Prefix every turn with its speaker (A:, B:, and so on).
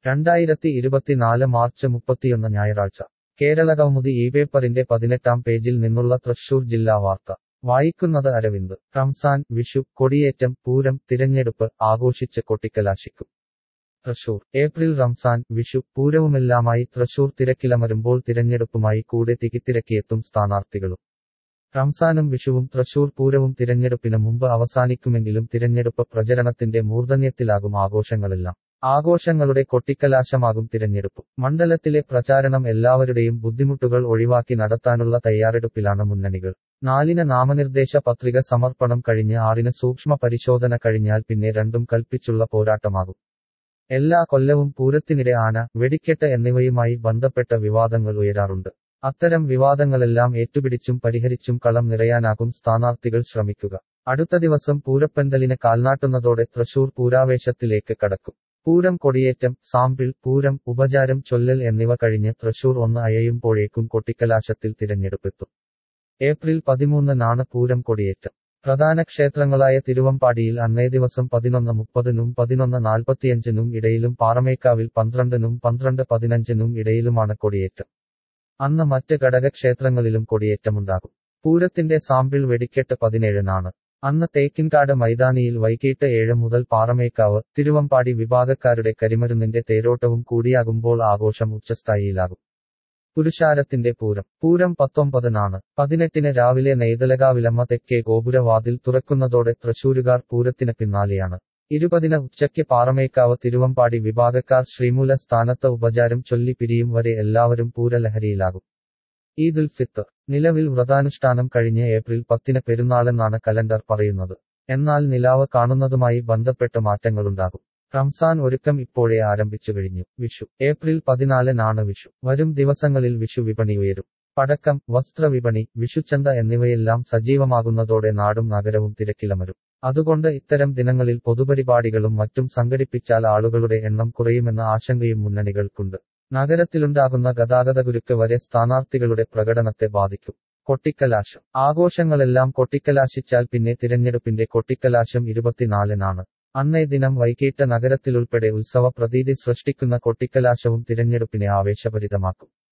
A: രണ്ടായിരത്തി ഇരുപത്തിനാല് മാർച്ച് മുപ്പത്തിയൊന്ന് ഞായറാഴ്ച കേരള കൗമുദി ഈ പേപ്പറിന്റെ പതിനെട്ടാം പേജിൽ നിന്നുള്ള തൃശൂർ ജില്ലാ വാർത്ത വായിക്കുന്നത് അരവിന്ദ് റംസാൻ വിഷു കൊടിയേറ്റം പൂരം തിരഞ്ഞെടുപ്പ് ആഘോഷിച്ച് കൊട്ടിക്കലാശിക്കും തൃശൂർ ഏപ്രിൽ റംസാൻ വിഷു പൂരവുമെല്ലാമായി തൃശൂർ തിരക്കിലമരുമ്പോൾ തിരഞ്ഞെടുപ്പുമായി കൂടെ തിക്കിത്തിരക്കിയെത്തും സ്ഥാനാർത്ഥികളും റംസാനും വിഷുവും തൃശൂർ പൂരവും തിരഞ്ഞെടുപ്പിന് മുമ്പ് അവസാനിക്കുമെങ്കിലും തിരഞ്ഞെടുപ്പ് പ്രചരണത്തിന്റെ മൂർധന്യത്തിലാകും ആഘോഷങ്ങളെല്ലാം ആഘോഷങ്ങളുടെ കൊട്ടിക്കലാശമാകും തിരഞ്ഞെടുപ്പ് മണ്ഡലത്തിലെ പ്രചാരണം എല്ലാവരുടെയും ബുദ്ധിമുട്ടുകൾ ഒഴിവാക്കി നടത്താനുള്ള തയ്യാറെടുപ്പിലാണ് മുന്നണികൾ നാലിന് നാമനിർദ്ദേശ പത്രിക സമർപ്പണം കഴിഞ്ഞ് ആറിന് സൂക്ഷ്മ പരിശോധന കഴിഞ്ഞാൽ പിന്നെ രണ്ടും കൽപ്പിച്ചുള്ള പോരാട്ടമാകും എല്ലാ കൊല്ലവും പൂരത്തിനിടെ ആന വെടിക്കെട്ട് എന്നിവയുമായി ബന്ധപ്പെട്ട വിവാദങ്ങൾ ഉയരാറുണ്ട് അത്തരം വിവാദങ്ങളെല്ലാം ഏറ്റുപിടിച്ചും പരിഹരിച്ചും കളം നിറയാനാകും സ്ഥാനാർത്ഥികൾ ശ്രമിക്കുക അടുത്ത ദിവസം പൂരപ്പന്തലിന് കാൽനാട്ടുന്നതോടെ തൃശൂർ പൂരാവേശത്തിലേക്ക് കടക്കും പൂരം കൊടിയേറ്റം സാമ്പിൾ പൂരം ഉപചാരം ചൊല്ലൽ എന്നിവ കഴിഞ്ഞ് തൃശൂർ ഒന്ന് അയയുമ്പോഴേക്കും കൊട്ടിക്കലാശത്തിൽ തിരഞ്ഞെടുപ്പെത്തും ഏപ്രിൽ പതിമൂന്നിനാണ് പൂരം കൊടിയേറ്റം പ്രധാന ക്ഷേത്രങ്ങളായ തിരുവമ്പാടിയിൽ അന്നേ ദിവസം പതിനൊന്ന് മുപ്പതിനും പതിനൊന്ന് നാൽപ്പത്തിയഞ്ചിനും ഇടയിലും പാറമേക്കാവിൽ പന്ത്രണ്ടിനും പന്ത്രണ്ട് പതിനഞ്ചിനും ഇടയിലുമാണ് കൊടിയേറ്റം അന്ന് മറ്റ് ഘടകക്ഷേത്രങ്ങളിലും കൊടിയേറ്റമുണ്ടാകും പൂരത്തിന്റെ സാമ്പിൾ വെടിക്കെട്ട് പതിനേഴിനാണ് അന്ന് തേക്കിൻകാട് മൈതാനിയിൽ വൈകിട്ട് ഏഴ് മുതൽ പാറമേക്കാവ് തിരുവമ്പാടി വിഭാഗക്കാരുടെ കരിമരുന്നിന്റെ തേരോട്ടവും കൂടിയാകുമ്പോൾ ആഘോഷം ഉച്ചസ്ഥായിയിലാകും പുരുഷാരത്തിന്റെ പൂരം പൂരം പത്തൊമ്പതിനാണ് പതിനെട്ടിന് രാവിലെ നെയ്തലകാവിലമ്മ തെക്കേ ഗോപുരവാതിൽ തുറക്കുന്നതോടെ തൃശൂരുകാർ പൂരത്തിന് പിന്നാലെയാണ് ഇരുപതിന് ഉച്ചയ്ക്ക് പാറമേക്കാവ് തിരുവമ്പാടി വിഭാഗക്കാർ ശ്രീമൂല സ്ഥാനത്ത് ഉപചാരം ചൊല്ലി പിരിയും വരെ എല്ലാവരും പൂരലഹരിയിലാകും ഈദുൽ ഫിത്തർ നിലവിൽ വ്രതാനുഷ്ഠാനം കഴിഞ്ഞ് ഏപ്രിൽ പത്തിന് പെരുന്നാളെന്നാണ് കലണ്ടർ പറയുന്നത് എന്നാൽ നിലാവ് കാണുന്നതുമായി ബന്ധപ്പെട്ട് മാറ്റങ്ങളുണ്ടാകും റംസാൻ ഒരുക്കം ഇപ്പോഴേ ആരംഭിച്ചു കഴിഞ്ഞു വിഷു ഏപ്രിൽ പതിനാലിനാണ് വിഷു വരും ദിവസങ്ങളിൽ വിഷു വിപണി ഉയരും പടക്കം വസ്ത്രവിപണി വിഷുച്ചന്ത എന്നിവയെല്ലാം സജീവമാകുന്നതോടെ നാടും നഗരവും തിരക്കിലമരും അതുകൊണ്ട് ഇത്തരം ദിനങ്ങളിൽ പൊതുപരിപാടികളും മറ്റും സംഘടിപ്പിച്ചാൽ ആളുകളുടെ എണ്ണം കുറയുമെന്ന ആശങ്കയും മുന്നണികൾക്കുണ്ട് നഗരത്തിലുണ്ടാകുന്ന ഗതാഗതകുരുക്ക് വരെ സ്ഥാനാർത്ഥികളുടെ പ്രകടനത്തെ ബാധിക്കും കൊട്ടിക്കലാശം ആഘോഷങ്ങളെല്ലാം കൊട്ടിക്കലാശിച്ചാൽ പിന്നെ തിരഞ്ഞെടുപ്പിന്റെ കൊട്ടിക്കലാശം ഇരുപത്തിനാലിനാണ് അന്നേ ദിനം വൈകിട്ട് നഗരത്തിലുൾപ്പെടെ ഉത്സവ പ്രതീതി സൃഷ്ടിക്കുന്ന കൊട്ടിക്കലാശവും തിരഞ്ഞെടുപ്പിനെ ആവേശഭരിതമാക്കും